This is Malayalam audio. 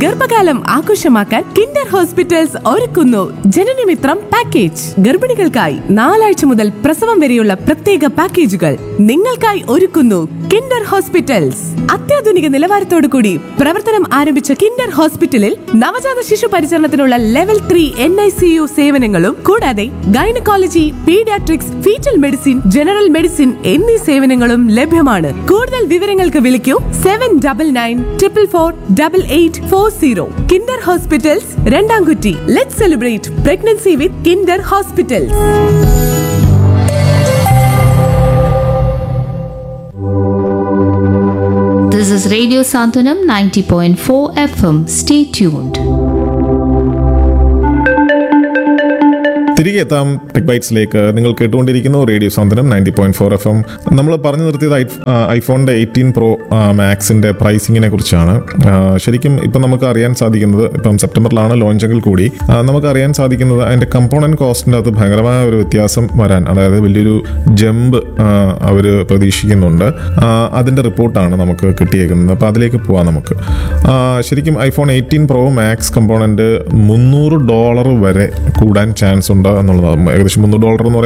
ഗർഭകാലം ആഘോഷമാക്കാൻ കിൻഡർ ഹോസ്പിറ്റൽസ് ഒരുക്കുന്നു ജനനമിത്രം പാക്കേജ് ഗർഭിണികൾക്കായി നാലാഴ്ച മുതൽ പ്രസവം വരെയുള്ള പ്രത്യേക പാക്കേജുകൾ നിങ്ങൾക്കായി ഒരുക്കുന്നു കിൻഡർ ഹോസ്പിറ്റൽസ് അത്യാധുനിക നിലവാരത്തോടു കൂടി പ്രവർത്തനം ആരംഭിച്ച കിൻഡർ ഹോസ്പിറ്റലിൽ നവജാത ശിശു പരിചരണത്തിനുള്ള level three N I C U സേവനങ്ങളും കൂടാതെ gynaecology paediatrics fetal medicine general medicine എന്നീ സേവനങ്ങളും ലഭ്യമാണ് കൂടുതൽ വിവരങ്ങൾക്ക് വിളിക്കൂ seven double nine triple four double eight four zero Kinder hospitals Randamkutti let celebrate pregnancy with Kinder hospitals This is Radio Santanam 90.4 FM. Stay tuned. തിരികെ എത്താം ടെക് ബൈറ്റ്സിലേക്ക് നിങ്ങൾ കേട്ടുകൊണ്ടിരിക്കുന്നു radio Santhwanam ninety point four F M നമ്മൾ പറഞ്ഞു നിർത്തിയത് ഐ- ആ, ഐഫോണിന്റെ എയ്റ്റീൻ പ്രോ മാക്സിന്റെ പ്രൈസിങ്ങിനെ കുറിച്ചാണ് ആ, ശരിക്കും ഇപ്പം നമുക്ക് അറിയാൻ സാധിക്കുന്നത് ഇപ്പം സെപ്റ്റംബറിലാണ് ലോഞ്ചെങ്കിൽ കൂടി ആ, നമുക്ക് അറിയാൻ സാധിക്കുന്നത് അതിന്റെ കമ്പോണന്റ് കോസ്റ്റിന്റെ അകത്ത് ഭയങ്കരമായ ഒരു വ്യത്യാസം വരാൻ അതായത് വലിയൊരു ജമ്പ് അവർ പ്രതീക്ഷിക്കുന്നുണ്ട് ആ, അതിന്റെ റിപ്പോർട്ടാണ് നമുക്ക് കിട്ടിയേക്കുന്നത് അപ്പോൾ അതിലേക്ക് പോവാം നമുക്ക് ആ, ശരിക്കും iPhone eighteen pro max component മുന്നൂറ് ഡോളർ വരെ കൂടാൻ ചാൻസ് ഉണ്ട് എന്നുള്ളതാണ് ഏകദേശം മുന്നൂറ് ഡോളർ എന്ന് പറയുന്നത്